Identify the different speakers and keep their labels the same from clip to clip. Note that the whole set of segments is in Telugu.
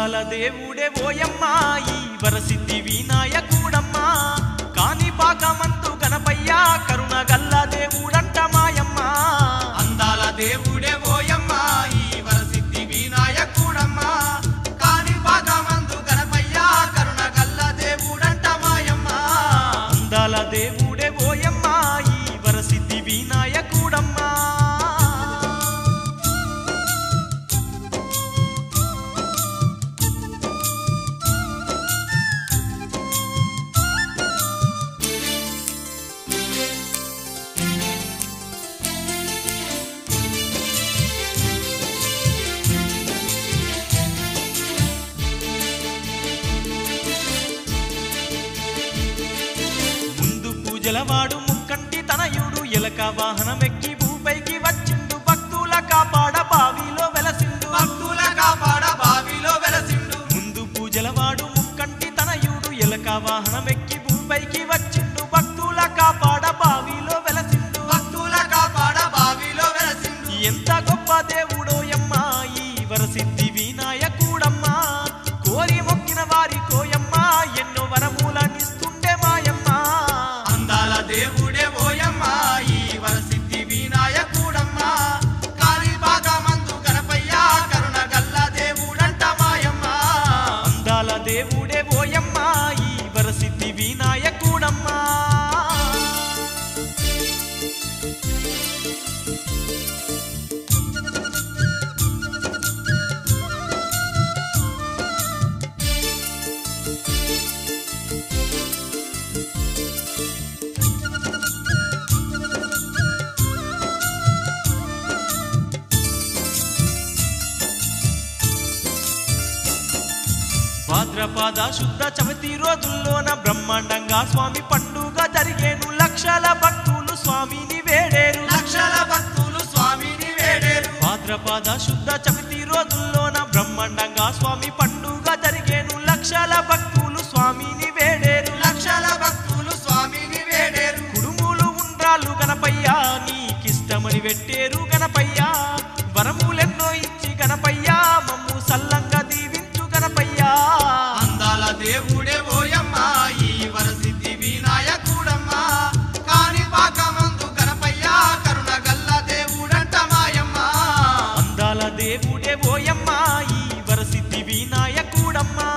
Speaker 1: అందాల దేవుడే ఓయమ్మా ఈ వరసిద్ధి వినాయకుడమ్మా కాని పాకమందు గణపయ్య కరుణ గల్ల దేవుడంట మాయమ్మ
Speaker 2: అందాల దేవుడే ఓయమ్మ ఈ వరసిద్ధి వినాయకుడమ్మ కాని పాదమందు గణపయ్య కరుణ గల్ల దేవుడంట మాయమ్మ
Speaker 1: అందాల దేవుడే ఓయమ్మా ఈ వరసిద్ధి వినాయకుడమ్మా ముందు పూజలవాడు ముక్కంటి తనయుడు ఎలక వాహనమెక్కి భూపైకి వచ్చిండు భక్తుల కాపాడ బావిలో వెలసిండు
Speaker 2: భక్తుల కాపాడ బావిలో వెలసిండు
Speaker 1: ముందు పూజలవాడు ముక్కంటి తనయుడు ఎలక వాహనమెక్కి భూపైకి వచ్చిండు భక్తుల కాపాడ బావిలో వెలసిండు
Speaker 2: భక్తుల కాపాడ బావిలో వెలసిండు
Speaker 1: ఎంత గొప్ప దేవుడో యమ్మా ఈ వరసిద్ధి వినాయకుడమ్మా కోరి మొక్కిన వారి కోయమ్మా ఎన్నో వరములనిస్తుండే మాయమ్మా
Speaker 2: అందాల దేవుడే ఓయమ్మ ఈ వరసిద్ధి వినాయకుడమ్మ కాని పాదమందు గణపయ్య కరుణ గల్ల దేవుడంట మాయమ్మ
Speaker 1: అందాల దేవుడే ఓయమ్మా ఈ వరసిద్ధి వినాయకుడమ్మా భాద్రపాద శుద్ధ చవితి రోజుల్లోన బ్రహ్మాండంగా స్వామి పండుగ జరిగేను లక్షల భక్తులు స్వామిని వేడేరు
Speaker 2: లక్షల భక్తులు స్వామిని వేడేరు
Speaker 1: భాద్రపాద శుద్ధ చవితి రోజుల్లోన బ్రహ్మాండంగా స్వామి పండుగ జరిగేను లక్షల భక్తులు స్వామిని వేడేరు
Speaker 2: లక్షల భక్తులు స్వామిని వేడేరు
Speaker 1: కుడుములు ఉండ్రాళ్ళు గణపయ్యా నీకిష్టమని పెట్టేరు గణపయ్యా వరములెన్నో ఇచ్చి గణపయ్యా మమ్ము సల్లంగా దీవించు గణపయ్యా
Speaker 2: అందాల దేవుడే ఓయమ్మ ఈ వరసిద్ధి వినాయకుడమ్మ కాని పాకమందు గణపయ్య కరుణ గల్ల దేవుడంట మాయమ్మ
Speaker 1: అందాల దేవుడే ఓయమ్మా ఈ వరసిద్ధి వినాయకుడమ్మా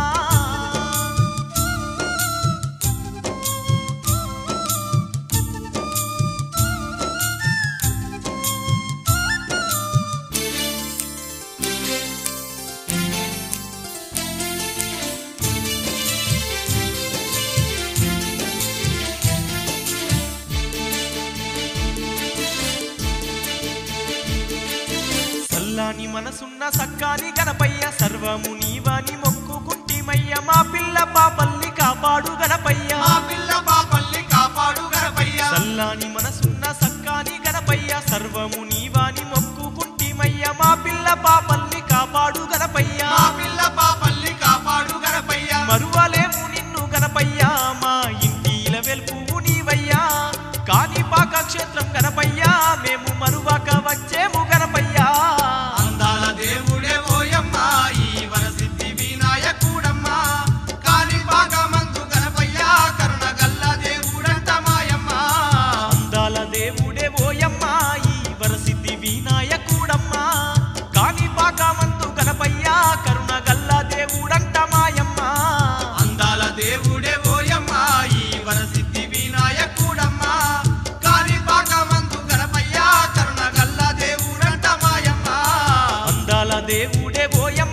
Speaker 1: సల్లాని మనసున్న సక్కాని గణపయ్య సర్వము నీవాని మొక్కుకుంటిమయ్య మా పిల్ల పాపల్ని కాపాడు గణపయ్య
Speaker 2: మా పిల్ల పాపల్ని కాపాడు గణపయ్య
Speaker 1: సల్లాని మనసున్న సక్కాని గణపయ్య సర్వము నీవాని మొక్కుకుంటిమయ్య మా పిల్ల పాపల్ని కాపాడు గణపయ్య
Speaker 2: మా పిల్ల పాపల్ని కాపాడు గణపయ్య
Speaker 1: మరువలేము నిన్ను గణపయ్య మా ఇంటిల వెల్పువు నీవయ్యా కాని పాక క్షేత్రం గణపయ్యా మేము మరువక వచ్చేము గణపయ్యా
Speaker 2: అందాల దేవుడే ఓయమ్మ ఈ వరసిద్ధి వినాయకుడమ్మ కాని పాకమందు గణపయ్య కరుణ గల్ల దేవుడంట మాయమ్మ
Speaker 1: అందాల దేవుడే ఓయమ్మా ఈ వరసిద్ధి వినాయకుడమ్మా కాని పాకమంతు గణపయ్యా కరుణ గల్ల దేవుడంట మాయమ్మ
Speaker 2: అందాల దేవుడే ఓయమ్మ ఈ వరసిద్ధి వినాయకుడమ్మ కాని పాకమందు గణపయ్య కరుణ గల్ల దేవుడంట మాయమ్మ
Speaker 1: అందాల దేవుడే ఓయమ్మ